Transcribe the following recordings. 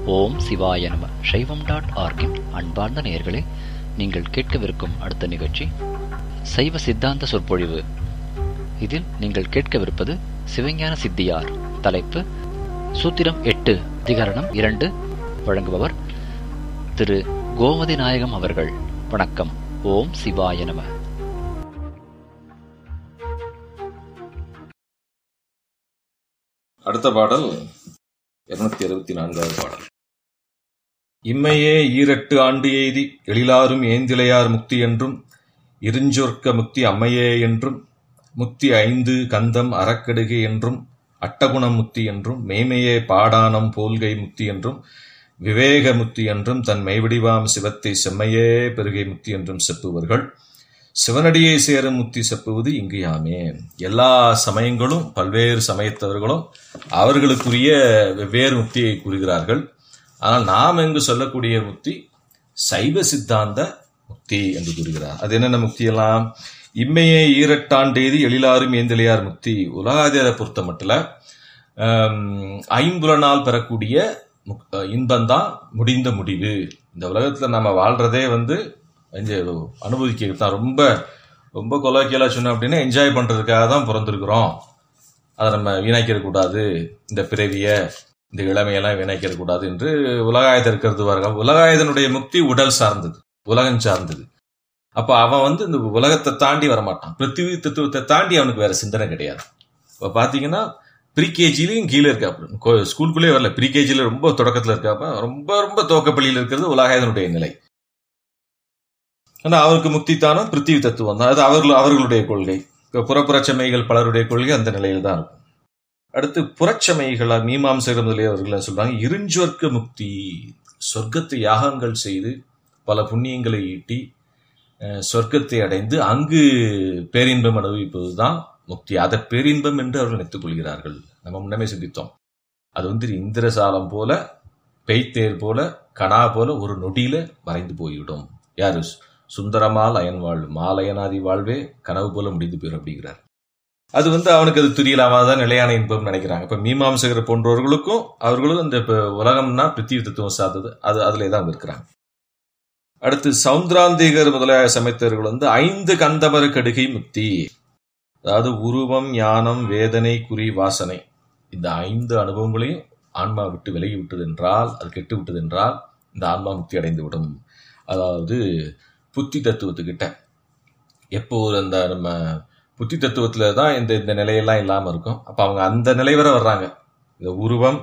ஓம் சிவாய நம சைவம் டாட் ஆர்கின் அன்பார்ந்த நேயர்களே நீங்கள் கேட்கவிருக்கும் அடுத்த நிகழ்ச்சி சைவ சித்தாந்த சொற்பொழிவு இதில் நீங்கள் கேட்கவிருப்பது சிவஞான சித்தியார் தலைப்பு சூத்திரம் எட்டு அதிகரணம் இரண்டு வழங்குபவர் திரு கோமதி நாயகம் அவர்கள் வணக்கம் ஓம் சிவாய நம அடுத்த பாடல் இருநூத்தி அறுபத்தி நான்காவது பாடல் இம்மையே ஈரட்டு ஆண்டு எய்தி எழிலாரும் ஏந்திலையார் முக்தி என்றும் இருஞ்சொர்க்க முக்தி அம்மையே என்றும் முக்தி ஐந்து கந்தம் அறக்கடுகை என்றும் அட்டகுணம் முக்தி என்றும் மேமையே பாடானம் போல்கை முக்தி என்றும் விவேக முக்தி என்றும் தன் மெய்வடிவாம் சிவத்தை செம்மையே பெருகை முக்தி என்றும் செப்புவர்கள் சிவனடியை சேரும் முக்தி செப்புவது இங்கு யாமே எல்லா சமயங்களும் பல்வேறு சமயத்தவர்களும் அவர்களுக்குரிய வெவ்வேறு முக்தியை கூறுகிறார்கள் ஆனால் நாம் எங்கு சொல்லக்கூடிய முக்தி சைவ சித்தாந்த முக்தி என்று கூறுகிறார் அது என்னென்ன முக்தியெல்லாம் இம்மையே ஈரட்டாண்டேதி எழிலாரும் ஏந்திலையார் முக்தி உலகாதிர பொறுத்த மட்டும் ஐம்புலனால் பெறக்கூடிய இன்பந்தான் முடிந்த முடிவு இந்த உலகத்துல நம்ம வாழ்றதே வந்து அனுபவிக்கிறது தான் ரொம்ப ரொம்ப கொலோக்கியலா சொன்னோம் அப்படின்னா என்ஜாய் பண்றதுக்காக தான் பிறந்திருக்கிறோம் அதை நம்ம வீணாக்கிற கூடாது இந்த பிறவிய இந்த இளமையெல்லாம் வீணாக்கிற கூடாது என்று உலகாயத்தை இருக்கிறது வார்கள் உலகாயதனுடைய முக்தி உடல் சார்ந்தது உலகம் சார்ந்தது அப்ப அவன் வந்து இந்த உலகத்தை தாண்டி வரமாட்டான் பிருத்திவி தத்துவத்தை தாண்டி அவனுக்கு வேற சிந்தனை கிடையாது இப்ப பாத்தீங்கன்னா ப்ரீகேஜிலையும் கீழே இருக்காப்ப ஸ்கூலுக்குள்ளே வரல ப்ரீகேஜில ரொம்ப தொடக்கத்துல இருக்காப்ப ரொம்ப ரொம்ப துவக்கப்பள்ளியில் இருக்கிறது உலகாயதனுடைய நிலை ஆனா அவருக்கு முக்தி தானம் பிருத்திவி தத்துவம் தான் அது அவர்கள் அவர்களுடைய கொள்கை புறப்புறச்சமைகள் பலருடைய கொள்கை அந்த நிலையில் தான் இருக்கும் அடுத்து புறச்சமைகளா மீமாம்சகர் முதலிய அவர்கள் சொல்றாங்க இருஞ்சொர்க்க முக்தி சொர்க்கத்தை யாகங்கள் செய்து பல புண்ணியங்களை ஈட்டி சொர்க்கத்தை அடைந்து அங்கு பேரின்பம் அனுபவிப்பதுதான் முக்தி அதை பேரின்பம் என்று அவர்கள் நினைத்துக் கொள்கிறார்கள் நம்ம முன்னமே சிந்தித்தோம் அது வந்து இந்திரசாலம் போல பெய்த்தேர் போல கணா போல ஒரு நொடியில மறைந்து போய்விடும் யாரு சுந்தரமால் அயன் வாழ்வு மாலயனாதி வாழ்வே கனவு போல முடிந்து போயிடும் அப்படிங்கிறார் அது வந்து அவனுக்கு அது துரியலாமா தான் நிலையான இன்பம் நினைக்கிறாங்க இப்ப மீமாம்சகர் போன்றவர்களுக்கும் அவர்களும் இந்த உலகம்னா பிருத்திவி தத்துவம் சார்ந்தது அது அதுல தான் இருக்கிறாங்க அடுத்து சவுந்திராந்திகர் முதலாய சமைத்தவர்கள் வந்து ஐந்து கந்தமர கடுகை முக்தி அதாவது உருவம் ஞானம் வேதனை குறி வாசனை இந்த ஐந்து அனுபவங்களையும் ஆன்மா விட்டு விலகி விட்டது என்றால் அது கெட்டு விட்டது என்றால் இந்த ஆன்மா முக்தி அடைந்து விடும் அதாவது புத்தி தத்துவத்துக்கிட்ட எப்போ ஒரு அந்த நம்ம புத்தி தத்துவத்துல தான் இந்த இந்த நிலையெல்லாம் இல்லாமல் இருக்கும் அப்போ அவங்க அந்த நிலை வரை வர்றாங்க இந்த உருவம்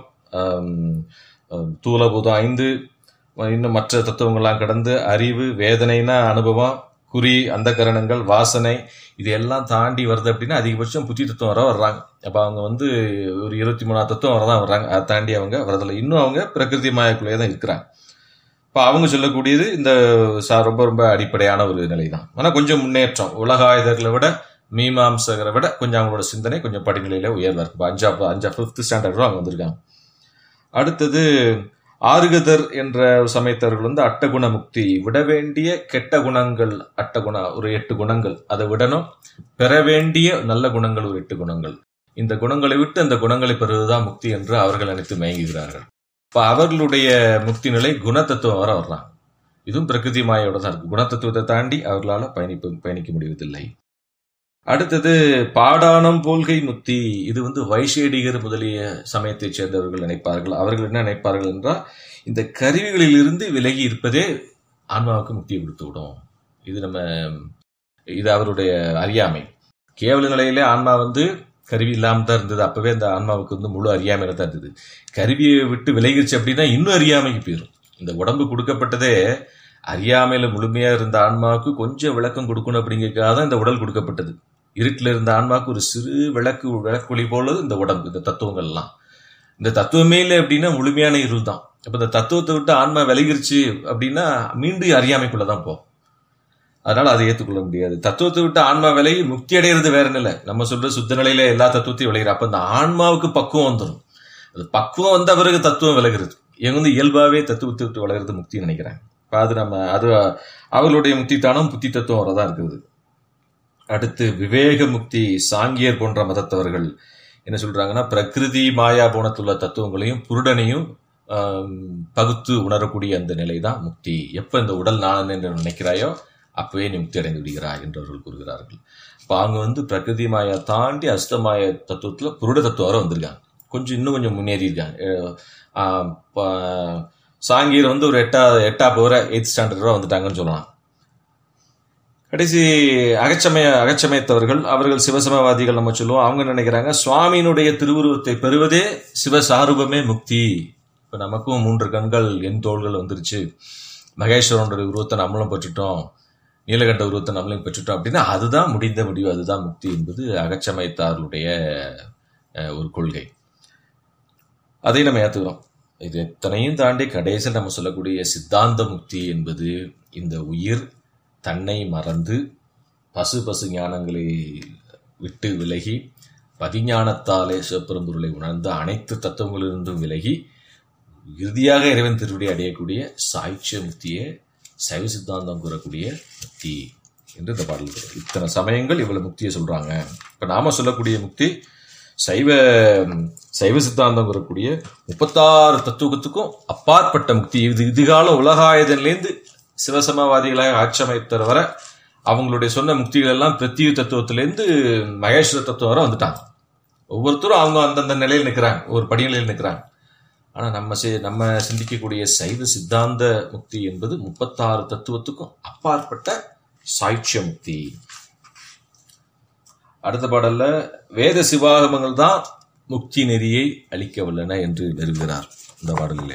தூலபூதம் ஐந்து இன்னும் மற்ற தத்துவங்கள்லாம் கடந்து அறிவு வேதனைனா அனுபவம் குறி அந்த கரணங்கள் வாசனை இது எல்லாம் தாண்டி வருது அப்படின்னா அதிகபட்சம் புத்தி தத்துவம் வர வர்றாங்க அப்போ அவங்க வந்து ஒரு இருபத்தி மூணாவது தத்துவம் வர தான் வர்றாங்க அதை தாண்டி அவங்க வரதில்லை இன்னும் அவங்க பிரகிருதி மாயக்குள்ளேயே தான் இருக்கிறாங்க இப்போ அவங்க சொல்லக்கூடியது இந்த ரொம்ப ரொம்ப அடிப்படையான ஒரு நிலை தான் ஆனால் கொஞ்சம் முன்னேற்றம் உலகாயுதர்களை விட மீமாம்சகரை விட கொஞ்சம் அவங்களோட சிந்தனை கொஞ்சம் படிநிலையில உயர்வா இருக்கு அஞ்சா அஞ்சா ஃபிஃப்த் ஸ்டாண்டர்ட் அவங்க வந்திருக்காங்க அடுத்தது ஆறுகதர் என்ற சமயத்தவர்கள் வந்து அட்டகுண முக்தி விட வேண்டிய கெட்ட குணங்கள் அட்டகுண ஒரு எட்டு குணங்கள் அதை விடணும் பெற வேண்டிய நல்ல குணங்கள் ஒரு எட்டு குணங்கள் இந்த குணங்களை விட்டு அந்த குணங்களை பெறுவதுதான் முக்தி என்று அவர்கள் நினைத்து மயங்குகிறார்கள் இப்ப அவர்களுடைய முக்தி நிலை குணத்தத்துவம் வர வர்றாங்க இதுவும் பிரகிருதி மாயோட தான் இருக்கு குணத்தத்துவத்தை தாண்டி அவர்களால பயணிப்பு பயணிக்க முடிவதில்லை அடுத்தது பாடானம் போல்கை முக்தி இது வந்து வைஷேடிகர் முதலிய சமயத்தைச் சேர்ந்தவர்கள் நினைப்பார்கள் அவர்கள் என்ன நினைப்பார்கள் என்றால் இந்த கருவிகளில் இருந்து விலகி இருப்பதே ஆன்மாவுக்கு முக்தியை கொடுத்து விடும் இது நம்ம இது அவருடைய அறியாமை கேவல நிலையிலே ஆன்மா வந்து கருவி இல்லாமல் தான் இருந்தது அப்பவே அந்த ஆன்மாவுக்கு வந்து முழு அறியாமையில தான் இருந்தது கருவியை விட்டு விலகிருச்சு அப்படின்னா இன்னும் அறியாமைக்கு போயிடும் இந்த உடம்பு கொடுக்கப்பட்டதே அறியாமையில முழுமையா இருந்த ஆன்மாவுக்கு கொஞ்சம் விளக்கம் கொடுக்கணும் அப்படிங்கிறதுக்காக தான் இந்த உடல் கொடுக்கப்பட்டது இருட்டில் இருந்த ஆன்மாவுக்கு ஒரு சிறு விளக்கு விளக்குழி போல இந்த உடம்பு இந்த தத்துவங்கள்லாம் இந்த தத்துவமே இல்லை அப்படின்னா முழுமையான இருள் தான் அப்ப இந்த தத்துவத்தை விட்டு ஆன்மா விலகிருச்சு அப்படின்னா மீண்டும் அறியாமைக்குள்ள தான் போகும் அதனால அதை ஏற்றுக்கொள்ள முடியாது தத்துவத்தை விட்டு ஆன்மா விலகி முக்தி அடைகிறது வேற இல்லை நம்ம சொல்ற சுத்த நிலையில எல்லா தத்துவத்தையும் விளைகிற அப்ப அந்த ஆன்மாவுக்கு பக்குவம் வந்துடும் அது பக்குவம் வந்த பிறகு தத்துவம் விலகிறது இவங்க வந்து இயல்பாவே தத்துவத்தை விட்டு வளர்கிறது முக்தின்னு நினைக்கிறாங்க அது நம்ம அது அவர்களுடைய முக்தி தானம் புத்தி தத்துவம் வரதான் இருக்குது அடுத்து விவேக முக்தி சாங்கியர் போன்ற மதத்தவர்கள் என்ன சொல்றாங்கன்னா பிரகிருதி மாயா போனத்துள்ள தத்துவங்களையும் புருடனையும் ஆம், பகுத்து உணரக்கூடிய அந்த நிலை தான் முக்தி எப்ப இந்த உடல் நான் என்று நினைக்கிறாயோ அப்பவே நீ முக்தி அடைந்து விடுகிறாய் என்று அவர்கள் கூறுகிறார்கள் இப்போ அவங்க வந்து பிரகிருதி மாயா தாண்டி அஷ்டமாய தத்துவத்துல புருட தத்துவம் வரை வந்திருக்காங்க கொஞ்சம் இன்னும் கொஞ்சம் முன்னேறி இருக்காங்க அஹ், ஆஹ், ப- சாங்கீர் வந்து ஒரு எட்டா எட்டா போகிற எயித் ஸ்டாண்டர்ட் வரை வந்துட்டாங்கன்னு சொல்லலாம் கடைசி அகச்சமய அகச்சமயத்தவர்கள் அவர்கள் சிவசமவாதிகள் நம்ம சொல்லுவோம் அவங்க நினைக்கிறாங்க சுவாமியினுடைய திருவுருவத்தை பெறுவதே சிவசாரூபமே முக்தி இப்போ நமக்கும் மூன்று கண்கள் என் தோள்கள் வந்துருச்சு மகேஸ்வரனுடைய உருவத்தை நம்மளும் பெற்றுட்டோம் நீலகண்ட உருவத்தை நம்மளும் பெற்றுட்டோம் அப்படின்னா அதுதான் முடிந்த முடிவு அதுதான் முக்தி என்பது அகச்சமயத்தார்களுடைய அஹ், ஒரு கொள்கை அதை நம்ம ஏற்றுக்கிறோம் இது எத்தனையும் தாண்டி கடைசியில் நம்ம சொல்லக்கூடிய சித்தாந்த முக்தி என்பது இந்த உயிர் தன்னை மறந்து பசு பசு ஞானங்களை விட்டு விலகி பதிஞானத்தாலே சிவபெரும்பொருளை உணர்ந்த அனைத்து தத்துவங்களிலிருந்தும் விலகி இறுதியாக இறைவன் திருவடி அடையக்கூடிய சாய்ச்சிய முக்தியே சைவ சித்தாந்தம் கூறக்கூடிய முக்தி என்று இந்த பாடல் கூறுது. இத்தனை சமயங்கள் இவ்வளவு முக்தியை சொல்றாங்க இப்ப நாம சொல்லக்கூடிய முக்தி சைவ சைவ சித்தாந்தம் கூறக்கூடிய முப்பத்தாறு தத்துவத்துக்கும் அப்பாற்பட்ட முக்தி இது இதுகால உலகாயுதன்லேருந்து சிவசமவாதிகளாக ஆட்சமைத்தர் வர அவங்களுடைய சொன்ன முக்திகள் எல்லாம் பிரத்யு தத்துவத்திலேருந்து மகேஸ்வர தத்துவம் வரை வந்துட்டாங்க ஒவ்வொருத்தரும் அவங்க அந்தந்த நிலையில் நிற்கிறாங்க ஒரு படிநிலையில் நிற்கிறாங்க ஆனா நம்ம சி- நம்ம சிந்திக்கக்கூடிய சைவ சித்தாந்த முக்தி என்பது முப்பத்தாறு தத்துவத்துக்கும் அப்பாற்பட்ட சாய்ச்சிய முக்தி அடுத்த பாடல்ல வேத சிவாகமங்கள் தான் முக்தி நெறியை அளிக்க வல்லன என்று நிறுவுகிறார் இந்த பாடலிலே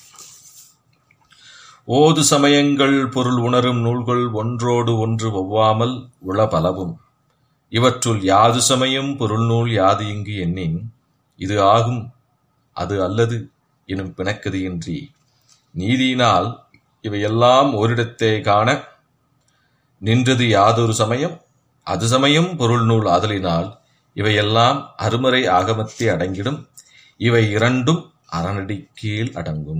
ஓது சமயங்கள் பொருள் உணரும் நூல்கள் ஒன்றோடு ஒன்று ஒவ்வாமல் உள பலவும் இவற்றுள் யாது சமயம் பொருள் நூல் யாது இங்கு எண்ணின் இது ஆகும் அது அல்லது எனும் பிணக்கதியின்றி நீதியினால் இவையெல்லாம் ஓரிடத்தே காண நின்றது யாதொரு சமயம் அது சமயம் பொருள் நூல் ஆதலினால் இவையெல்லாம் அருமறை ஆகமத்தை அடங்கிடும் இவை இரண்டும் அறநடி கீழ் அடங்கும்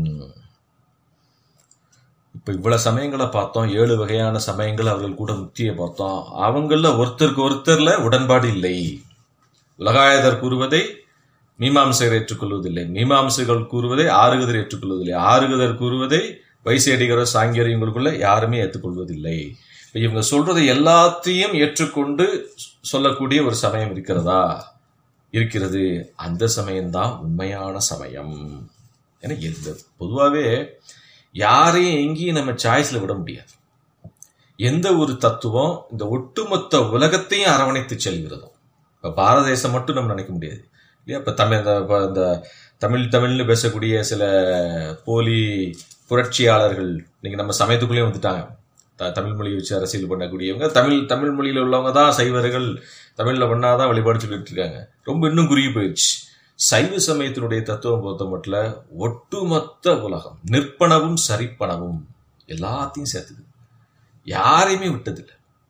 இப்ப இவ்வளவு சமயங்களை பார்த்தோம் ஏழு வகையான சமயங்கள் அவர்கள் கூட முக்தியை பார்த்தோம் அவங்கள ஒருத்தருக்கு ஒருத்தர்ல உடன்பாடு இல்லை உலகாயதர் கூறுவதை மீமாம்சகர் ஏற்றுக்கொள்வதில்லை மீமாம்சைகள் கூறுவதை ஆறுகதர் ஏற்றுக்கொள்வதில்லை ஆறுகதர் கூறுவதை வைசேடிகரோ சாங்கியர் இவங்களுக்குள்ள யாருமே ஏற்றுக்கொள்வதில்லை இப்ப இவங்க சொல்றதை எல்லாத்தையும் ஏற்றுக்கொண்டு சொல்லக்கூடிய ஒரு சமயம் இருக்கிறதா இருக்கிறது அந்த சமயம்தான் உண்மையான சமயம் என எந்த பொதுவாகவே யாரையும் எங்கேயும் நம்ம சாய்ஸ்ல விட முடியாது எந்த ஒரு தத்துவம் இந்த ஒட்டுமொத்த உலகத்தையும் அரவணைத்து செல்கிறதோ இப்ப பாரத தேசம் மட்டும் நம்ம நினைக்க முடியாது இல்லையா இப்ப தமிழ் இந்த இப்ப இந்த தமிழ் தமிழ்னு பேசக்கூடிய சில போலி புரட்சியாளர்கள் இன்னைக்கு நம்ம சமயத்துக்குள்ளேயே வந்துட்டாங்க த- தமிழ் மொழியை வச்சு அரசியல் பண்ணக்கூடியவங்க தமிழ் தமிழ் மொழியில உள்ளவங்க தான் சைவர்கள் தமிழ்ல பண்ணாதான் வழிபாடு சொல்லிட்டு இருக்காங்க ரொம்ப இன்னும் குறுகி போயிடுச்சு சைவ சமயத்தினுடைய தத்துவம் பொறுத்த மட்டும் ஒட்டுமொத்த உலகம் நிற்பனவும் சரிப்பனவும் எல்லாத்தையும் சேர்த்துது யாரையுமே விட்டதில்லை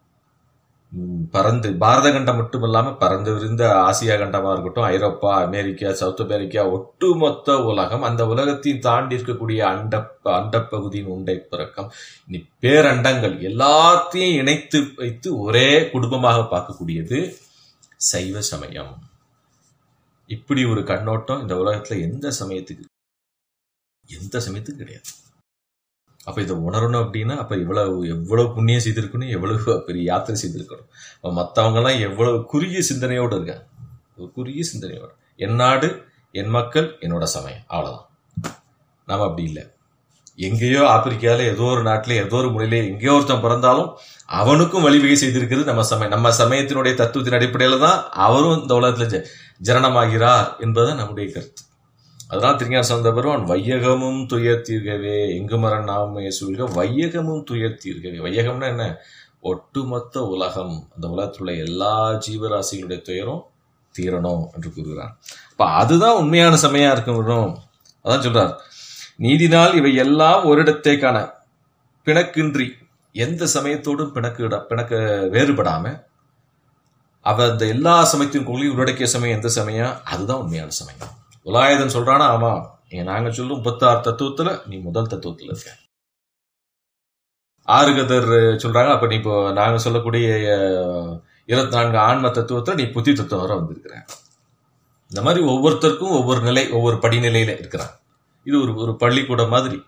ம், பறந்து பாரத கண்டம் மட்டும் இல்லாம பறந்து விரிந்த ஆசியா கண்டமா இருக்கட்டும் ஐரோப்பா அமெரிக்கா சவுத் அமெரிக்கா ஒட்டுமொத்த உலகம் அந்த உலகத்தையும் தாண்டி இருக்கக்கூடிய அண்ட அண்டப்பகுதியின் உண்டை பிறக்கம் இனி பேரண்டங்கள் எல்லாத்தையும் இணைத்து வைத்து ஒரே குடும்பமாக பார்க்கக்கூடியது சைவ சமயம் இப்படி ஒரு கண்ணோட்டம் இந்த உலகத்துல எந்த சமயத்துக்கு எந்த சமயத்துக்கும் கிடையாது அப்ப இதை உணரணும் அப்படின்னா அப்ப இவ்வளவு எவ்வளவு புண்ணியம் செய்திருக்கணும் எவ்வளவு பெரிய யாத்திரை செய்திருக்கணும் அப்ப மத்தவங்க எல்லாம் எவ்வளவு குறுகிய சிந்தனையோடு இருக்காங்க ஒரு குறுகிய சிந்தனையோட என் நாடு என் மக்கள் என்னோட சமயம் அவ்வளவுதான் நாம அப்படி இல்லை எங்கேயோ ஆப்பிரிக்கால ஏதோ ஒரு நாட்டில ஏதோ ஒரு மொழியில எங்கேயோ ஒருத்தன் பிறந்தாலும் அவனுக்கும் வழிவகை செய்திருக்கிறது நம்ம சமயம் நம்ம சமயத்தினுடைய தத்துவத்தின் அடிப்படையில தான் அவரும் இந்த உலகத்துல ஜ- ஜனனமாகிறார் என்பதுதான் நம்முடைய கருத்து அதனால் திருஞான சந்த பெருமான் வையகமும் துயர் தீர்கவே எங்கு மரன் நாமே சொல்க வையகமும் துயர் தீர்கவே வையகம்னா என்ன ஒட்டுமொத்த உலகம் அந்த உலகத்தில் உள்ள எல்லா ஜீவராசிகளுடைய துயரும் தீரணும் என்று கூறுகிறார் அப்ப அதுதான் உண்மையான சமயம் இருக்கணும் அதான் சொல்றார் நீதினால் இவை எல்லாம் ஓரிடத்தை காண பிணக்கின்றி எந்த சமயத்தோடும் பிணக்கு பிணக்க வேறுபடாம அவ அந்த எல்லா சமயத்தின் கொள்கை உள்ளடக்கிய சமயம் எந்த சமயம் அதுதான் உண்மையான சமயம் உலாயுதன் சொல்றானா ஆமா ஏ, நாங்க சொல்லும் முப்பத்தாறு தத்துவத்துல நீ முதல் தத்துவத்துல இருக்க ஆறுகதர் சொல்றாங்க அப்ப நீ இப்போ நாங்க சொல்லக்கூடிய அஹ், இருபத்தி நான்கு ஆன்ம தத்துவத்துல நீ புத்தி தத்துவம் வரை வந்திருக்கிற இந்த மாதிரி ஒவ்வொருத்தருக்கும் ஒவ்வொரு நிலை ஒவ்வொரு படிநிலையில இருக்கிறான் இது ஒரு ஒரு பள்ளிக்கூடம் மாதிரி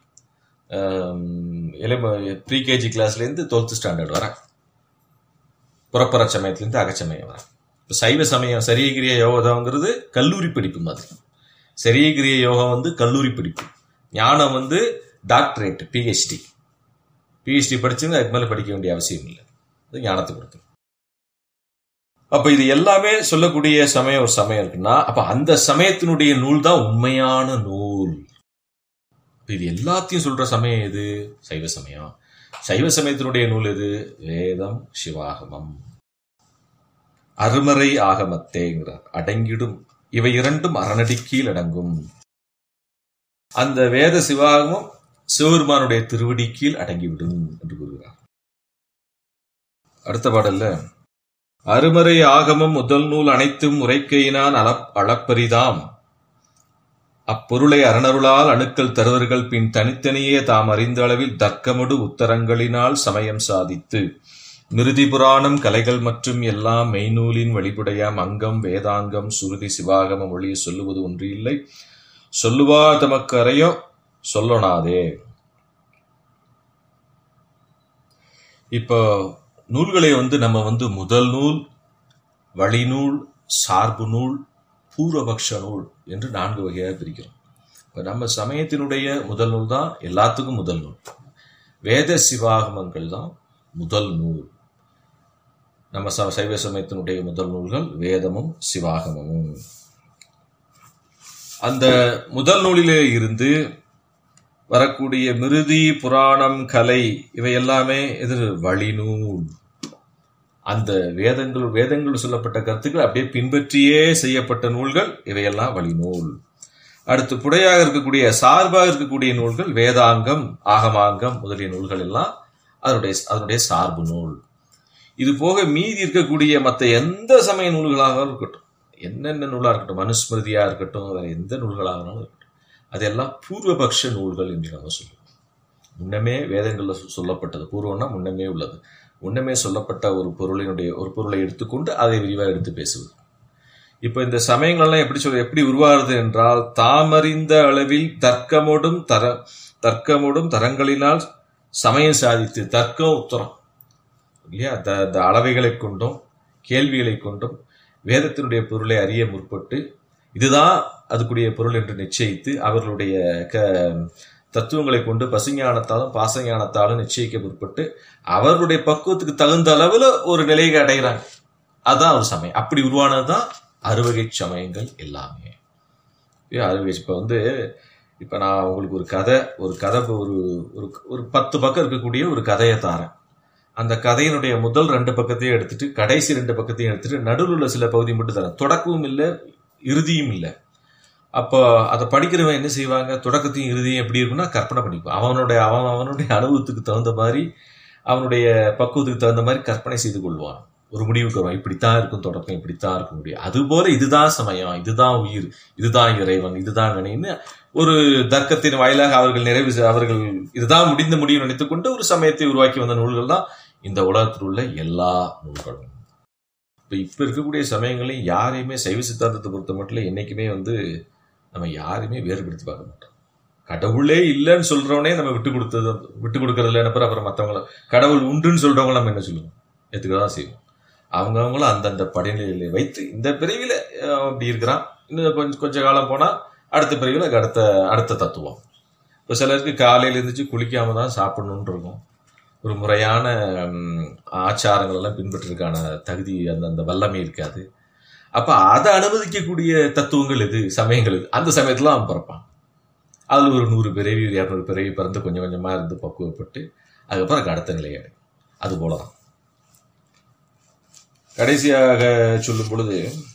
ப்ரீகேஜி கிளாஸ்லேருந்து டுவெல்த் ஸ்டாண்டர்ட் வரேன் புறப்பற சமயத்துலேருந்து அகச்சமயம் வரேன் இப்போ சைவ சமயம் சரியகிரிய யோகதாங்கிறது கல்லூரி படிப்பு மாதிரி சரியகிரிய யோகம் வந்து கல்லூரி படிப்பு ஞானம் வந்து டாக்டரேட் பிஹெச்டி பிஹெச்டி படிச்சவங்க அதுக்கு மேலே படிக்க வேண்டிய அவசியம் இல்லை அது ஞானத்தை கொடுக்கும் அப்ப இது எல்லாமே சொல்லக்கூடிய சமயம் ஒரு சமயம் இருக்குன்னா அப்ப அந்த சமயத்தினுடைய நூல் தான் உண்மையான நூல் இப்ப இது எல்லாத்தையும் சொல்ற சமயம் எது சைவ சமயம் சைவ சமயத்தினுடைய நூல் எது வேதம் சிவாகமம் அருமறை ஆகமத்தேங்கிறார் அடங்கிடும் இவை இரண்டும் அரணடி கீழ் அடங்கும் அந்த வேத சிவாகமம் சிவபெருமானுடைய திருவடி கீழ் அடங்கிவிடும் என்று கூறுகிறார் அடுத்த பாடல்ல அருமறை ஆகமம் முதல் நூல் அனைத்தும் உரைக்கையினான் அளப் அளப்பரிதாம் அப்பொருளை அரணருளால் அணுக்கள் தருவர்கள் பின் தனித்தனியே தாம் அறிந்த அளவில் தர்க்கமடு உத்தரங்களினால் சமயம் சாதித்து மிருதி புராணம் கலைகள் மற்றும் எல்லாம் மெய்நூலின் வழிபுடையாம் அங்கம் வேதாங்கம் சுருதி சிவாகமம் ஒழிய சொல்லுவது ஒன்று இல்லை சொல்லுவார் தமக்கு அறையோ சொல்லனாதே இப்போ நூல்களை வந்து நம்ம வந்து முதல் நூல் வழிநூல் சார்பு நூல் பூர்வபக்ஷ நூல் என்று நான்கு வகையாக பிரிக்கிறோம் இப்போ நம்ம சமயத்தினுடைய முதல் நூல் தான் எல்லாத்துக்கும் முதல் நூல் வேத சிவாகமங்கள் தான் முதல் நூல் நம்ம ச சைவ சமயத்தினுடைய முதல் நூல்கள் வேதமும் சிவாகமமும் அந்த முதல் நூலிலே இருந்து வரக்கூடிய மிருதி புராணம் கலை இவை எல்லாமே எதிர் வழிநூல் அந்த வேதங்கள் வேதங்கள் சொல்லப்பட்ட கருத்துக்கள் அப்படியே பின்பற்றியே செய்யப்பட்ட நூல்கள் இவையெல்லாம் வழிநூல் அடுத்து புடையாக இருக்கக்கூடிய சார்பாக இருக்கக்கூடிய நூல்கள் வேதாங்கம் ஆகமாங்கம் முதலிய நூல்கள் எல்லாம் அதனுடைய அதனுடைய சார்பு நூல் இது போக மீதி இருக்கக்கூடிய மற்ற எந்த சமய நூல்களாக இருக்கட்டும் என்னென்ன நூலாக இருக்கட்டும் மனுஸ்மிருதியா இருக்கட்டும் வேற எந்த நூல்களாகனாலும் இருக்கட்டும் அதெல்லாம் பூர்வபக்ஷ நூல்கள் என்று நம்ம சொல்லுவோம் முன்னமே வேதங்களில் சொல்லப்பட்டது பூர்வம்னா முன்னமே உள்ளது முன்னமே சொல்லப்பட்ட ஒரு பொருளினுடைய ஒரு பொருளை எடுத்துக்கொண்டு அதை விரிவாக எடுத்து பேசுவது இப்போ இந்த சமயங்கள்லாம் எப்படி சொல்ல எப்படி உருவாகுது என்றால் தாமறிந்த அளவில் தர்க்கமோடும் தர தர்க்கமோடும் தரங்களினால் சமயம் சாதித்து தர்க்கம் உத்தரம் இல்லையா த த அளவைகளை கொண்டும் கேள்விகளை கொண்டும் வேதத்தினுடைய பொருளை அறிய முற்பட்டு இதுதான் அதுக்குரிய பொருள் என்று நிச்சயித்து அவர்களுடைய க தத்துவங்களை கொண்டு பசுஞானத்தாலும் பாசஞானத்தாலும் நிச்சயிக்க முற்பட்டு அவர்களுடைய பக்குவத்துக்கு தகுந்த அளவுல ஒரு நிலையை அடைகிறாங்க அதான் ஒரு சமயம் அப்படி உருவானதுதான் அறுவகை சமயங்கள் எல்லாமே அறுவகை இப்ப வந்து இப்ப நான் உங்களுக்கு ஒரு கதை ஒரு கதை ஒரு ஒரு ஒரு பத்து பக்கம் இருக்கக்கூடிய ஒரு கதையை தாரேன் அந்த கதையினுடைய முதல் ரெண்டு பக்கத்தையும் எடுத்துட்டு கடைசி ரெண்டு பக்கத்தையும் எடுத்துட்டு நடுவில் உள்ள சில பகுதி மட்டும் தரேன் தொடக்கமும் இல்லை இறுதியும் இல்லை அப்போ அதை படிக்கிறவன் என்ன செய்வாங்க தொடக்கத்தையும் இறுதியும் எப்படி இருக்குன்னா கற்பனை பண்ணிக்குவான் அவனுடைய அவன் அவனுடைய அனுபவத்துக்கு தகுந்த மாதிரி அவனுடைய பக்குவத்துக்கு தகுந்த மாதிரி கற்பனை செய்து கொள்வான் ஒரு முடிவுக்கு வரும் இப்படித்தான் இருக்கும் தொடக்கம் இப்படித்தான் இருக்க முடியும் அதுபோல இதுதான் சமயம் இதுதான் உயிர் இதுதான் இறைவன் இதுதான் கணின்னு ஒரு தர்க்கத்தின் வாயிலாக அவர்கள் நிறைவு அவர்கள் இதுதான் முடிந்த முடியும் நினைத்துக்கொண்டு ஒரு சமயத்தை உருவாக்கி வந்த நூல்கள் தான் இந்த உலகத்தில் உள்ள எல்லா நூல்களும் இப்போ இப்போ இருக்கக்கூடிய சமயங்களையும் யாரையுமே சைவ சித்தாந்தத்தை பொறுத்த மட்டும் என்னைக்குமே வந்து நம்ம யாரையுமே வேறுபடுத்தி பார்க்க மாட்டோம் கடவுளே இல்லைன்னு சொல்றவனே நம்ம விட்டு கொடுத்தது விட்டு கொடுக்கறதுல என்ன அப்புறம் மற்றவங்கள கடவுள் உண்டுன்னு சொல்றவங்க நம்ம என்ன சொல்லுவோம் ஏற்றுக்க தான் செய்வோம் அவங்கவுங்களும் அந்தந்த படிநிலையில வைத்து இந்த பிரிவில் அப்படி இருக்கிறான் இன்னும் கொஞ்சம் கொஞ்ச காலம் போனால் அடுத்த பிரிவில் அடுத்த அடுத்த தத்துவம் இப்போ சிலருக்கு காலையில் இருந்துச்சு குளிக்காம தான் சாப்பிடணுன்னு இருக்கும் ஒரு முறையான ஆச்சாரங்கள் எல்லாம் பின்பற்றிருக்கான தகுதி அந்த அந்த வல்லமை இருக்காது அப்ப அதை அனுமதிக்கக்கூடிய தத்துவங்கள் எது சமயங்கள் எது அந்த சமயத்துல அவன் பிறப்பான் அதுல ஒரு நூறு பிறவி இரநூறு பிறவி பிறந்து கொஞ்சம் கொஞ்சமா இருந்து பக்குவப்பட்டு அதுக்கப்புறம் அடுத்த நிலையாடு அது போலதான் கடைசியாக சொல்லும் பொழுது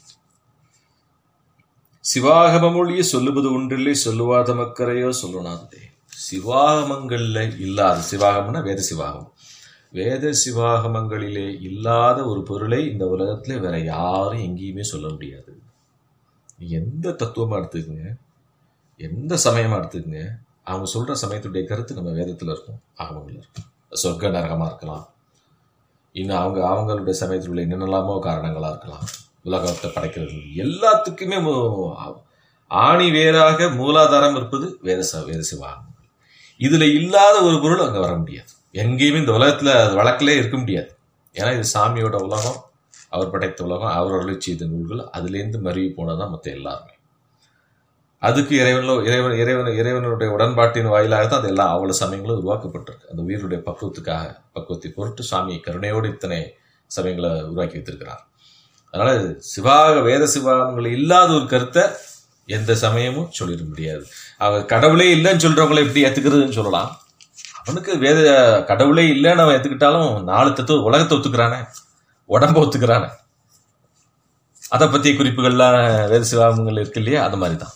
சிவாகம மொழியை சொல்லுவது ஒன்றில்லை சொல்லுவாத மக்கரையோ சொல்லணாததே சிவாகமங்கள்ல இல்லாத சிவாகமம்னா வேத சிவாகம் வேத சிவாகமங்களிலே இல்லாத ஒரு பொருளை இந்த உலகத்துல வேற யாரும் எங்கேயுமே சொல்ல முடியாது எந்த தத்துவமா எடுத்துக்கங்க எந்த சமயமா எடுத்துக்கங்க அவங்க சொல்ற சமயத்துடைய கருத்து நம்ம வேதத்துல இருக்கும் ஆகமங்கள்ல இருக்கும் சொர்க்க நரகமா இருக்கலாம் இன்னும் அவங்க அவங்களுடைய சமயத்தில் உள்ள என்னென்னலாமோ காரணங்களா இருக்கலாம் உலகத்தை படைக்கிறது எல்லாத்துக்குமே ஆணி வேறாக மூலாதாரம் இருப்பது வேத ச- வேத சிவாகமங்கள் இதுல இல்லாத ஒரு பொருள் அங்க வர முடியாது எங்கேயுமே இந்த உலகத்துல அது வழக்கிலே இருக்க முடியாது ஏன்னா இது சாமியோட உலகம் அவர் படைத்த உலகம் அவர் அருளி செய்த நூல்கள் அதுலேருந்து மருவி போனதான் மற்ற எல்லாருமே அதுக்கு இறைவனில் இறைவன் இறைவன் இறைவனுடைய உடன்பாட்டின் வாயிலாக தான் அது எல்லாம் அவ்வளவு சமயங்களும் உருவாக்கப்பட்டிருக்கு அந்த உயிருடைய பக்குவத்துக்காக பக்குவத்தை பொருட்டு சாமி கருணையோடு இத்தனை சமயங்களை உருவாக்கி வைத்திருக்கிறார் அதனால சிவாக வேத சிவாகங்கள் இல்லாத ஒரு கருத்தை எந்த சமயமும் சொல்லிட முடியாது அவங்க கடவுளே இல்லைன்னு சொல்றவங்களை எப்படி ஏத்துக்கிறதுன்னு சொல்லலாம் அவனுக்கு வேத கடவுளே இல்லைன்னு அவன் ஏத்துக்கிட்டாலும் நாலு தத்துவ உலகத்தை ஒத்துக்கிறானே உடம்ப ஒத்துக்கிறானே அதை பற்றிய குறிப்புகள்லாம் வேத சிவாகமங்கள் இருக்கு இல்லையா அந்த மாதிரி தான்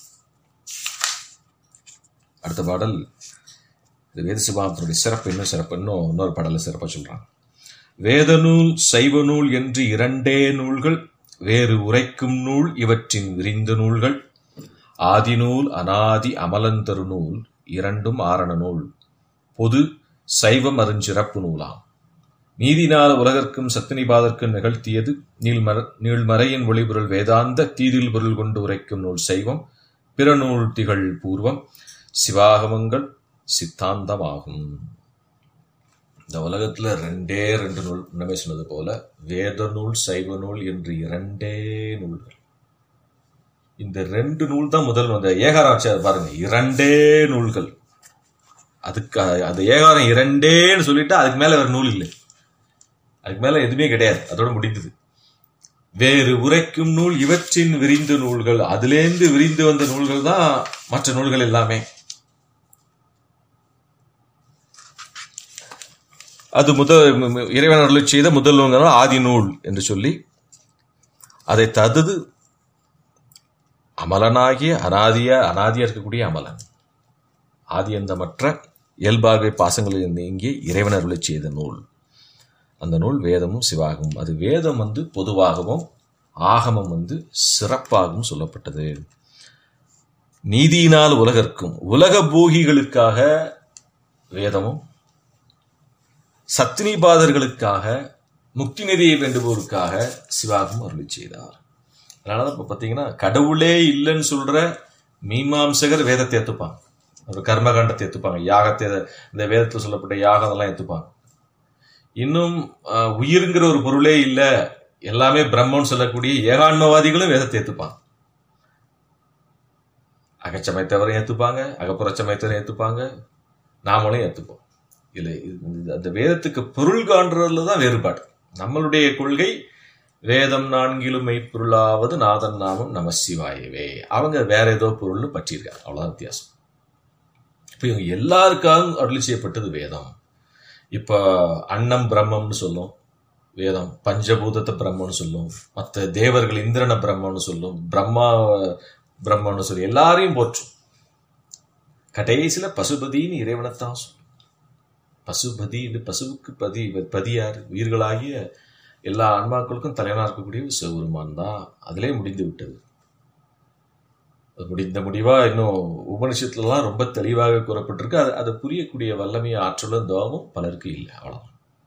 அடுத்த பாடல் இது வேத சிவாகமத்தினுடைய சிறப்பு இன்னும் சிறப்பு இன்னும் இன்னொரு பாடலில் சிறப்பாக சொல்றாங்க வேத நூல் சைவ நூல் என்று இரண்டே நூல்கள் வேறு உரைக்கும் நூல் இவற்றின் விரிந்த நூல்கள் ஆதிநூல் அனாதி அமலந்தரு நூல் இரண்டும் ஆரண நூல் பொது சைவம் அருஞ்சிறப்பு நூலாம் நீதினால் உலகர்க்கும் சத்தினிபாதர்க்கும் நிகழ்த்தியது நீள்மர நீள்மறையின் ஒளிபொருள் வேதாந்த தீதில் பொருள் கொண்டு உரைக்கும் நூல் சைவம் பிற நூல் திகழ் பூர்வம் சிவாகமங்கள் சித்தாந்தமாகும் இந்த உலகத்துல ரெண்டே ரெண்டு நூல் முன்னமே சொன்னது போல வேத நூல் சைவ நூல் என்று இரண்டே நூல்கள் இந்த ரெண்டு நூல் தான் முதல் வந்த ஏகாராட்சியார் பாருங்க இரண்டே நூல்கள் அதுக்கு அந்த ஏகாரம் இரண்டேன்னு சொல்லிட்டு அதுக்கு மேல வேற நூல் இல்லை அதுக்கு மேல எதுவுமே கிடையாது அதோட முடிந்தது வேறு உரைக்கும் நூல் இவற்றின் விரிந்த நூல்கள் அதிலேந்து விரிந்து வந்த நூல்கள் தான் மற்ற நூல்கள் எல்லாமே அது முதல் இறைவன் அருளி செய்த முதல் நூல் ஆதி நூல் என்று சொல்லி அதை தகுது அமலனாகிய அனாதிய அனாதியா இருக்கக்கூடிய அமலன் ஆதி அந்தமற்ற இயல்பாகவே பாசங்களில் நீங்கி இறைவன் அருளி செய்த நூல் அந்த நூல் வேதமும் சிவாகமும் அது வேதம் வந்து பொதுவாகவும் ஆகமம் வந்து சிறப்பாகவும் சொல்லப்பட்டது நீதியினால் உலகர்க்கும் உலக போகிகளுக்காக வேதமும் சத்தினிபாதர்களுக்காக முக்தி நெறியை வேண்டுபவருக்காக சிவாகம் அருளி செய்தார் அதனால தான் இப்போ பார்த்தீங்கன்னா கடவுளே இல்லைன்னு சொல்ற மீமாம்சகர் வேதத்தை ஏற்றுப்பாங்க ஒரு கர்மகாண்டத்தை ஏற்றுப்பாங்க யாகத்தை இந்த வேதத்தில் சொல்லப்பட்ட யாகம் அதெல்லாம் ஏற்றுப்பாங்க இன்னும் அஹ், உயிருங்கிற ஒரு பொருளே இல்லை எல்லாமே பிரம்மன்னு சொல்லக்கூடிய ஏகாண்மவாதிகளும் வேதத்தை ஏற்றுப்பாங்க அகச்சமயத்தவரையும் ஏற்றுப்பாங்க அகப்புறச்சமயத்தவரையும் ஏற்றுப்பாங்க நாமளும் ஏற்றுப்போம் இல்லை இது- அந்த வேதத்துக்கு பொருள் காண்றதுல தான் வேறுபாடு நம்மளுடைய கொள்கை வேதம் நான்கிலும் மெய்ப்பொருளாவது நாதன் நாமம் நம சிவாயவே அவங்க வேற ஏதோ பொருள்னு பற்றியிருக்காங்க அவ்வளவுதான் வித்தியாசம் இப்போ இவங்க எல்லாருக்காகவும் அருளி செய்யப்பட்டது வேதம் இப்போ அன்னம் பிரம்மம்னு சொல்லும் வேதம் பஞ்சபூதத்தை பிரம்மன்னு சொல்லும் மற்ற தேவர்கள் இந்திரனை பிரம்மன்னு சொல்லும் பிரம்மா பிரம்மன்னு சொல்லி எல்லாரையும் போற்றும் கடைசியில பசுபதின்னு இறைவனைத்தான் சொல்லும் பசுபதி இந்த பசுவுக்கு பதி இவர் பதி யார் உயிர்களாகிய எல்லா ஆன்மாக்களுக்கும் தலைவனாக இருக்கக்கூடிய ஒரு சிவபெருமான் தான் அதிலே முடிந்து விட்டது அது முடிந்த முடிவா இன்னும் உபனிஷத்துலலாம் ரொம்ப தெளிவாக கூறப்பட்டிருக்கு அது அதை புரியக்கூடிய வல்லமைய ஆற்றலும் தவமும் பலருக்கு இல்லை அவ்வளவுதான்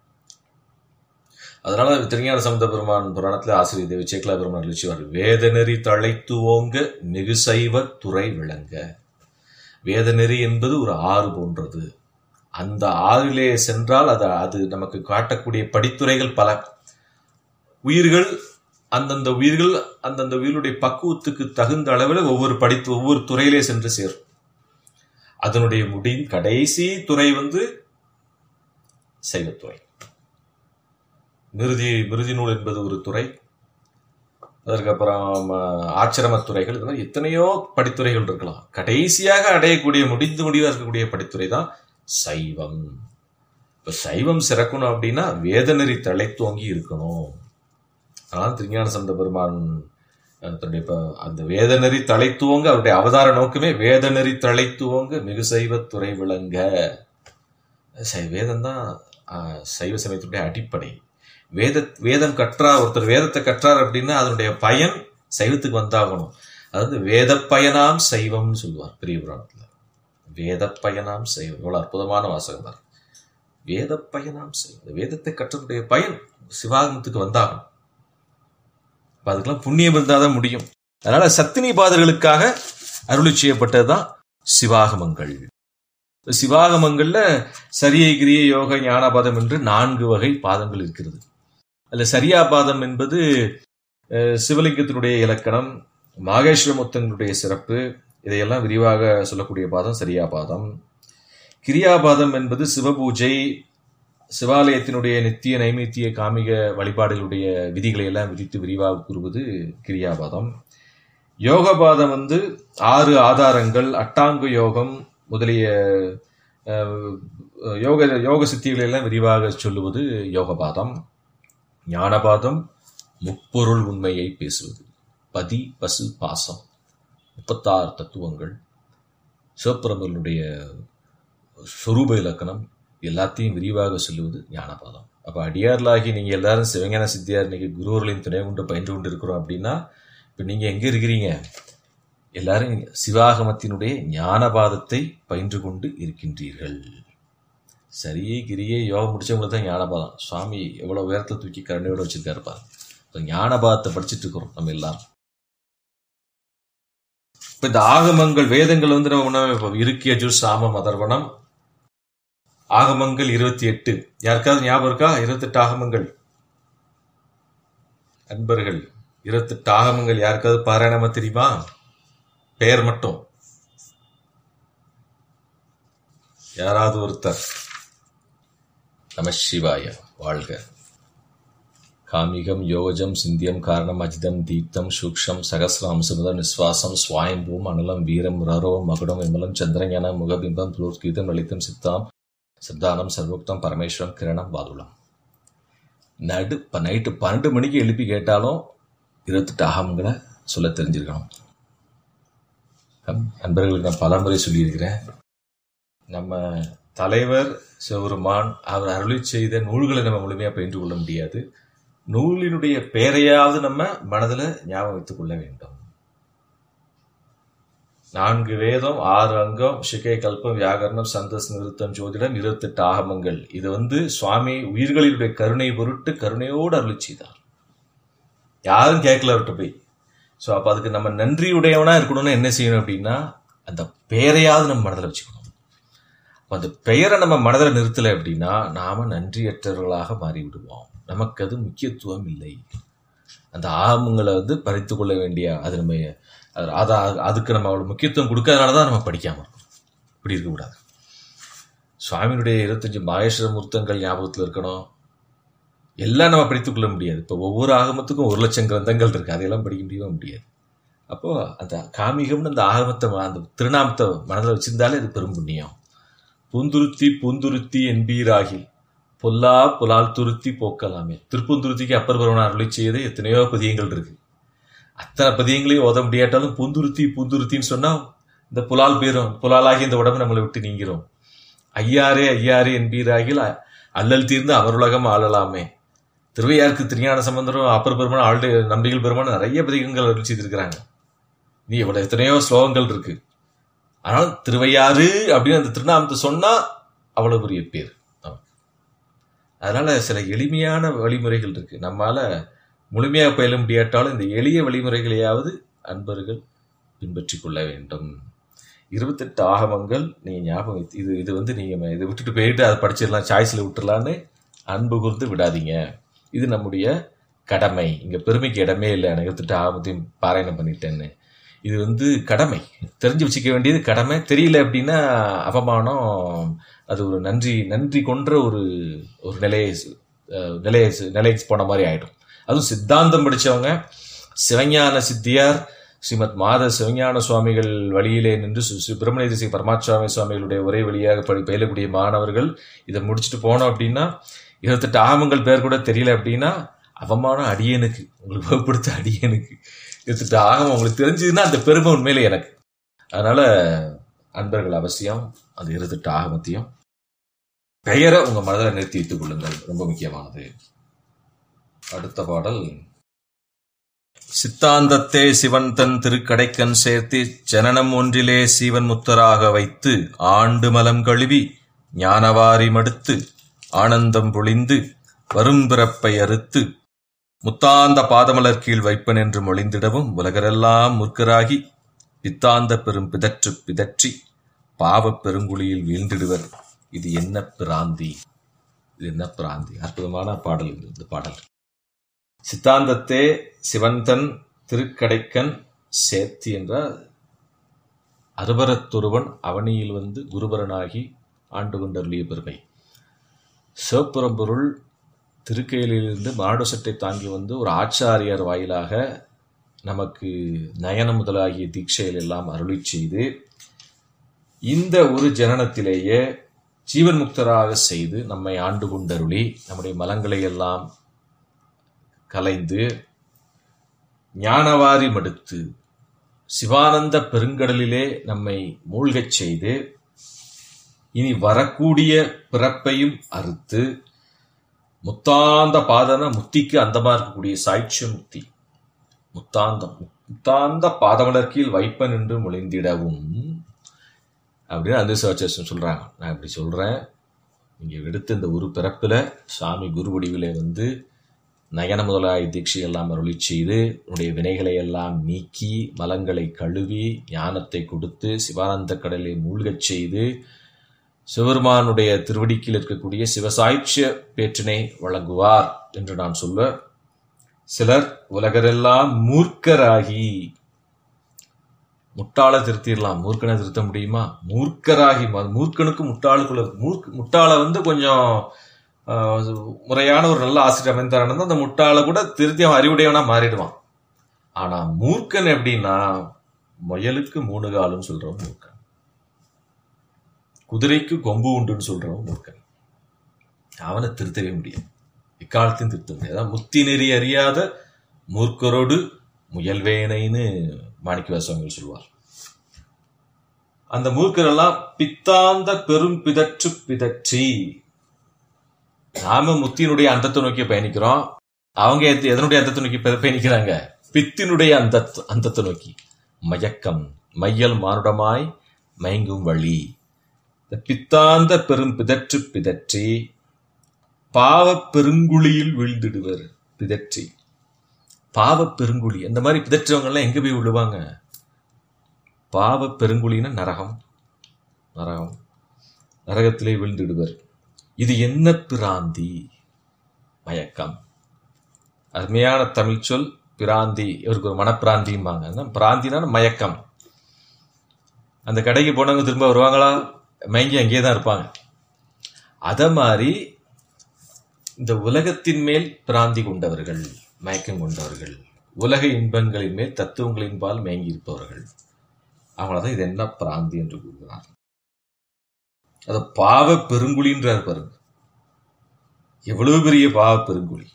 அதனால திருஞான சம்பந்த பெருமான் புராணத்துல ஆசிரியர் தேவி சேக்கலா பெருமான் எழுச்சிவார் வேதநெறி தழைத்து ஓங்க மிகுசைவ துறை விளங்க வேதநெறி என்பது ஒரு ஆறு போன்றது அந்த ஆறிலே சென்றால் அது அது நமக்கு காட்டக்கூடிய படித்துறைகள் பல உயிர்கள் அந்தந்த உயிர்கள் அந்தந்த உயிர்களுடைய பக்குவத்துக்கு தகுந்த அளவில் ஒவ்வொரு படித்து ஒவ்வொரு துறையிலே சென்று சேரும் அதனுடைய முடி கடைசி துறை வந்து சைவத்துறை மிருதி மிருதி நூல் என்பது ஒரு துறை அதற்கப்புறம் அஹ், ஆச்சிரமத் துறைகள் இது மாதிரி எத்தனையோ படித்துறைகள் இருக்கலாம் கடைசியாக அடையக்கூடிய முடிந்து முடிவாக இருக்கக்கூடிய படித்துறை தான் சைவம் இப்ப சைவம் சிறக்கணும் அப்படின்னா வேதநெறி தழைத்தோங்கி இருக்கணும் அதனால திருஞான சந்த பெருமான் அஹ், தன்னுடைய இப்ப அந்த வேதநெறி தழைத்துவங்க அவருடைய அவதார நோக்கமே வேதநெறி தழைத்துவங்க மிகு சைவத் துறை விளங்க சை வேதம் தான் சைவ சமயத்துடைய அடிப்படை வேத வேதம் கற்றார் ஒருத்தர் வேதத்தை கற்றார் அப்படின்னா அதனுடைய பயன் சைவத்துக்கு வந்தாகணும் அதாவது வேத பயனாம் சைவம்னு சொல்லுவார் பெரிய புராணத்துல வேத பயனாம் சைவம் எவ்வளவு அற்புதமான வாசகம் தான் வேத பயனாம் சைவம் இந்த வேதத்தை கற்றதுடைய பயன் சிவாகமத்துக்கு வந்தாகணும் அப்ப அதுக்கெல்லாம் புண்ணியம் இருந்தால் தான் முடியும் அதனால சத்தினி பாதர்களுக்காக அருளி செய்யப்பட்டதுதான் சிவாகமங்கள் சிவாகமங்கள்ல சரியை கிரிய யோக ஞானபாதம் என்று நான்கு வகை பாதங்கள் இருக்கிறது அதுல சரியா பாதம் என்பது அஹ், சிவலிங்கத்தினுடைய இலக்கணம் மாகேஸ்வரமுத்தனுடைய சிறப்பு இதையெல்லாம் விரிவாக சொல்லக்கூடிய பாதம் சரியா பாதம் கிரியாபாதம் என்பது சிவபூஜை சிவாலயத்தினுடைய நித்திய நைமித்திய காமிக வழிபாடுகளுடைய விதிகளை எல்லாம் விதித்து விரிவாக கூறுவது கிரியாபாதம் யோகபாதம் வந்து ஆறு ஆதாரங்கள் அட்டாங்க யோகம் முதலிய அஹ், யோக யோக சித்திகளை எல்லாம் விரிவாக சொல்லுவது யோகபாதம் ஞானபாதம் முப்பொருள் உண்மையை பேசுவது பதி பசு பாசம் முப்பத்தாறு தத்துவங்கள் சிவபெருமனுடைய சொரூப இலக்கணம் எல்லாத்தையும் விரிவாக சொல்லுவது ஞானபாதம் அப்போ அடியார்களாகி நீங்கள் எல்லாரும் சிவஞான சித்தியார் இன்னைக்கு குருவர்களின் துணை கொண்டு பயின்று கொண்டு இருக்கிறோம் அப்படின்னா இப்போ நீங்கள் எங்கே இருக்கிறீங்க எல்லாரும் சிவாகமத்தினுடைய ஞானபாதத்தை பயின்று கொண்டு இருக்கின்றீர்கள் சரியே கிரியே யோகம் முடிச்சவங்களுக்கு தான் ஞானபாதம் சுவாமி எவ்வளோ உயரத்தை தூக்கி கருணையோட வச்சிருக்காரு பாரு இப்போ ஞானபாதத்தை படிச்சுட்டு இருக்கிறோம் நம்ம எல்லாரும் இப்போ இந்த ஆகமங்கள் வேதங்கள் வந்து நம்ம முன்ன இப்போ இருக்கியஜுர் சாமம் அதர்வனம் ஆகமங்கள் இருபத்தி எட்டு யாருக்காவது ஞாபகம் இருக்கா இருபத்தெட்டு ஆகமங்கள் அன்பர்கள் இருபத்தெட்டு ஆகமங்கள் யாருக்காவது பாராயணமா தெரியுமா பெயர் மட்டும் யாராவது ஒருத்தர் நம சிவாய வாழ்க காமிகம் யோஜம் சிந்தியம் காரணம் அஜிதம் தீப்தம் சூக்ஷம் சகசிரம் சுமதம் நிஸ்வாசம் ஸ்வாயம்பூம் அனலம் வீரம் ரரோம் மகுடம் விமலம் சந்திரஞான முகபிம்பம் புலோர்கீதம் லலிதம் சித்தாம் சித்தானம் சர்வோக்தம் பரமேஸ்வரம் கிரணம் வாதுளம் நடு இப்போ நைட்டு பன்னெண்டு மணிக்கு எழுப்பி கேட்டாலும் இருபத்தெட்டு ஆகமங்களை சொல்ல தெரிஞ்சிருக்கணும் அன்- அன்பர்களுக்கு நான் பலமுறை சொல்லியிருக்கிறேன் நம்ம தலைவர் சிவபெருமான் அவர் அருளி செய்த நூல்களை நம்ம முழுமையாக பயின்று கொள்ள முடியாது நூலினுடைய பெயரையாவது நம்ம மனதில் ஞாபகம் வைத்துக் கொள்ள வேண்டும் நான்கு வேதம் ஆறு அங்கம் சிகை கல்பம் வியாகரணம் சந்தஸ் நிறுத்தம் ஜோதிடம் இருபத்தெட்டு ஆகமங்கள் இது வந்து சுவாமி உயிர்களினுடைய கருணை பொருட்டு கருணையோடு அருளி செய்தார் யாரும் கேட்கல அவர்கிட்ட போய் ஸோ அப்போ அதுக்கு நம்ம நன்றியுடையவனா இருக்கணும்னா என்ன செய்யணும் அப்படின்னா அந்த பெயரையாவது நம்ம மனதில் வச்சுக்கணும் அப்ப அந்த பெயரை நம்ம மனதில் நிறுத்தலை அப்படின்னா நாம நன்றியற்றவர்களாக மாறிவிடுவோம் நமக்கு அது முக்கியத்துவம் இல்லை அந்த ஆகமங்களை வந்து பறித்து கொள்ள வேண்டிய அது நம்ம அது அதா அதுக்கு நம்ம அவ்வளோ முக்கியத்துவம் கொடுக்கறதுனால தான் நம்ம படிக்காம இருக்கோம் இப்படி இருக்கக்கூடாது சுவாமியினுடைய இருபத்தஞ்சு மாகேஸ்வர மூர்த்தங்கள் ஞாபகத்தில் இருக்கணும் எல்லாம் நம்ம படித்துக் கொள்ள முடியாது இப்போ ஒவ்வொரு ஆகமத்துக்கும் ஒரு லட்சம் கிரந்தங்கள் இருக்கு அதையெல்லாம் படிக்க முடியவே முடியாது அப்போ அந்த காமிகம்னு அந்த ஆகமத்தை அந்த திருநாமத்தை மனதில் வச்சிருந்தாலே அது பெரும் புண்ணியம் பூந்துருத்தி பூந்துருத்தி என்பீராகி பொல்லா புலால் துருத்தி போக்கலாமே திருப்பூந்துருத்திக்கு அப்பர் பருவனார் அருளி செய்து எத்தனையோ பதியங்கள் இருக்கு அத்தனை பதியங்களையும் ஓத முடியாட்டாலும் பூந்துருத்தி பூந்துருத்தின்னு சொன்னா இந்த புலால் பேரும் புலாலாகி இந்த உடம்பு நம்மளை விட்டு நீங்கிறோம் ஐயாரே ஐயாரே என்பீராகில் அ- அல்லல் தீர்ந்து அவருலகம் ஆளலாமே திருவையாருக்கு திருஞான சம்பந்தரும் அப்பர் பெருமான் ஆழ்டு நம்பிகள் பெருமான் நிறைய பதிகங்கள் அருள் செய்திருக்கிறாங்க நீ இவ்வளவு எத்தனையோ ஸ்லோகங்கள் இருக்கு ஆனால் திருவையாறு அப்படின்னு அந்த திருநாமத்தை சொன்னா அவ்வளவு பெரிய பேர் ஆமா. அதனால சில எளிமையான வழிமுறைகள் இருக்கு நம்மால முழுமையாக பயில முடியாட்டாலும் இந்த எளிய வழிமுறைகளையாவது அன்பர்கள் பின்பற்றி கொள்ள வேண்டும் இருபத்தெட்டு ஆகமங்கள் நீங்க ஞாபகம் வைத்து இது இது வந்து நீங்க இதை விட்டுட்டு போயிட்டு அதை படிச்சிடலாம் சாய்ஸ்ல விட்டுறலான்னு அன்பு கூர்ந்து விடாதீங்க இது நம்முடைய கடமை இங்க பெருமைக்கு இடமே இல்லை எனக்கு இருபத்தெட்டு ஆகமத்தையும் பாராயணம் பண்ணிட்டேன்னு இது வந்து கடமை தெரிஞ்சு வச்சுக்க வேண்டியது கடமை தெரியல அப்படின்னா அவமானம் அது ஒரு நன்றி நன்றி கொன்ற ஒரு ஒரு நிலையை அஹ், நிலையை நிலைக்கு போன மாதிரி ஆயிடும் அதுவும் சித்தாந்தம் படிச்சவங்க சிவஞான சித்தியார் ஸ்ரீமத் மாத சிவஞான சுவாமிகள் வழியிலே நின்று சு- ஸ்ரீ பிரம்மணேதி ஸ்ரீ பரமாத்சுவாமி சுவாமிகளுடைய உரை வழியாக படி பயிலக்கூடிய மாணவர்கள் இதை முடிச்சுட்டு போனோம் அப்படின்னா இருபத்தெட்டு ஆகமங்கள் பேர் கூட தெரியல அப்படின்னா அவமானம் அடியனுக்கு உங்களுக்கு வகுப்படுத்த அடியனுக்கு இருபத்தெட்டு ஆகமம் உங்களுக்கு தெரிஞ்சதுன்னா அந்த பெருமை உண்மையிலே எனக்கு அதனால அன்பர்கள் அவசியம் அந்த இருபத்தெட்டு ஆகமத்தையும் பெயரை உங்க மனதில் நிறுத்தி வைத்துக் கொள்ளுங்கள் ரொம்ப முக்கியமானது அடுத்த பாடல் சித்தாந்தத்தே சிவன் தன் திருக்கடைக்கண் சேர்த்து ஜனனம் ஒன்றிலே சீவன் முத்தராக வைத்து ஆண்டு மலம் கழுவி ஞானவாரி மடுத்து ஆனந்தம் பொழிந்து வரும் பிறப்பை அறுத்து முத்தாந்த பாதமலர் கீழ் வைப்பன் என்று மொழிந்திடவும் உலகரெல்லாம் முற்கராகி பித்தாந்த பெரும் பிதற்று பிதற்றி பாவப் பெருங்குழியில் வீழ்ந்திடுவர் இது என்ன பிராந்தி இது என்ன பிராந்தி அற்புதமான பாடல் இது, இந்த பாடல் சித்தாந்தத்தே சிவந்தன் திருக்கடைக்கன் சேர்த்தி என்ற அருபரத்தொருவன் அவனியில் வந்து குருபரனாகி ஆண்டு கொண்டருளிய பெருமை சிவபுரம்பொருள் திருக்கையிலிருந்து மாடு சட்டை தாங்கி வந்து ஒரு ஆச்சாரியார் வாயிலாக நமக்கு நயன முதலாகிய தீட்சைகள் எல்லாம் அருளி செய்து இந்த ஒரு ஜனனத்திலேயே ஜீவன் முக்தராக செய்து நம்மை ஆண்டு கொண்டருளி நம்முடைய மலங்களை எல்லாம் கலைந்து ஞானவாரி மடுத்து சிவானந்த பெருங்கடலிலே நம்மை மூழ்கச் செய்து இனி வரக்கூடிய பிறப்பையும் அறுத்து முத்தாந்த பாதன முத்திக்கு அந்தமா இருக்கக்கூடிய சாட்சிய முக்தி முத்தாந்தம் முத்தாந்த பாதமலர் கீழ் வைப்பன் என்று மொழிந்திடவும் அப்படின்னு அந்த சிவச்சேஷன் சொல்றாங்க நான் இப்படி சொல்றேன் நீங்க எடுத்த இந்த ஒரு பிறப்புல சாமி குரு வடிவிலே வந்து நயன முதலாய் தீட்சை எல்லாம் அருளி செய்து உன்னுடைய வினைகளை எல்லாம் நீக்கி மலங்களை கழுவி ஞானத்தை கொடுத்து சிவானந்த கடலை மூழ்கச் செய்து சிவபெருமானுடைய திருவடிக்கில் இருக்கக்கூடிய சிவசாய்ச்சிய பேற்றினை வழங்குவார் என்று நான் சொல்ல சிலர் உலகரெல்லாம் மூர்க்கராகி முட்டாளை திருத்திடலாம் மூர்க்கனை திருத்த முடியுமா மூர்க்கராகி ம- மூர்க்கனுக்கு முட்டாளுக்குள்ள மூர்க்க முட்டாளை வந்து கொஞ்சம் ஆஹ், முறையான ஒரு நல்ல ஆசிரியர் அமைந்தாருன்னா அந்த முட்டாளை கூட திருத்தி அவன் அறிவுடையவனா மாறிடுவான் ஆனா மூர்க்கன் எப்படின்னா முயலுக்கு மூணு காலுன்னு சொல்றவன் மூர்க்கன் குதிரைக்கு கொம்பு உண்டுன்னு சொல்றவன் மூர்க்கன் அவனை திருத்தவே முடியாது இக்காலத்தையும் திருத்த முடியாது அதான் முத்தி நெறி அறியாத மூர்க்கரோடு முயல்வேனைன்னு மாணிக்கவாசகங்கள் சொல்வார் அந்த மூர்க்கரெல்லாம் பித்தாந்த பெரும் பிதற்று பிதற்றி நாம முத்தியினுடைய அந்தத்தை நோக்கி பயணிக்கிறோம் அவங்க எது- எதனுடைய அந்தத்தை நோக்கி பய- பயணிக்கிறாங்க பித்தினுடைய அந்த அந்தத்தை நோக்கி மயக்கம் மையல் மானுடமாய் மயங்கும் வழி இந்த பித்தாந்த பெரும் பிதற்று பிதற்றி பாவ பெருங்குழியில் வீழ்ந்திடுவர் பிதற்றி பாவ பெருங்குழி அந்த மாதிரி பிதற்றவங்க எல்லாம் எங்க போய் விழுவாங்க பாவ பெருங்குழின்னா நரகம் நரகம் நரகத்திலே வீழ்ந்திடுவர் இது என்ன பிராந்தி மயக்கம் அருமையான தமிழ் சொல் பிராந்தி இவருக்கு ஒரு மனப்பிராந்தியும்பாங்க அதான் பிராந்தினா மயக்கம் அந்த கடைக்கு போனவங்க திரும்ப வருவாங்களா மயங்கி அங்கேயே தான் இருப்பாங்க அத மாதிரி இந்த உலகத்தின் மேல் பிராந்தி கொண்டவர்கள் மயக்கம் கொண்டவர்கள் உலக இன்பங்களின் மேல் தத்துவங்களின் பால் மயங்கி இருப்பவர்கள் அவங்களதான் இது என்ன பிராந்தி என்று கூறுகிறார் அது பாவ பெருங்குழின்றார் பாருங்க எவ்வளவு பெரிய பாவ பெருங்குழி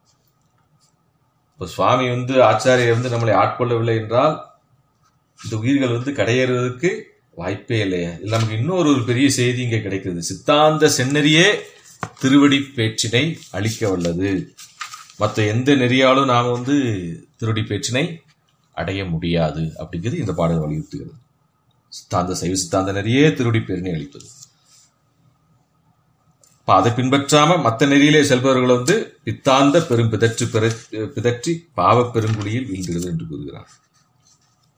இப்ப சுவாமி வந்து ஆச்சாரியர் வந்து நம்மளை ஆட்கொள்ளவில்லை என்றால் இந்த உயிர்கள் வந்து கடையேறுவதற்கு வாய்ப்பே இல்லையா இது நமக்கு இன்னொரு ஒரு பெரிய செய்தி இங்க கிடைக்குது சித்தாந்த செந்நெறியே திருவடி பேச்சினை அளிக்க வல்லது மற்ற எந்த நெறியாலும் நாம வந்து திருவடி பேச்சினை அடைய முடியாது அப்படிங்கிறது இந்த பாடல் வலியுறுத்துகிறது சித்தாந்த சைவ சித்தாந்த நெறியே திருவடி பேரினை அளிப்பது அப்ப அதை பின்பற்றாம மற்ற நெறியிலே செல்பவர்கள் வந்து பித்தாந்த பெரும் பிதற்று பிற- பிதற்றி பாவ பெருங்குழியில் வீழ்கிறது என்று கூறுகிறார்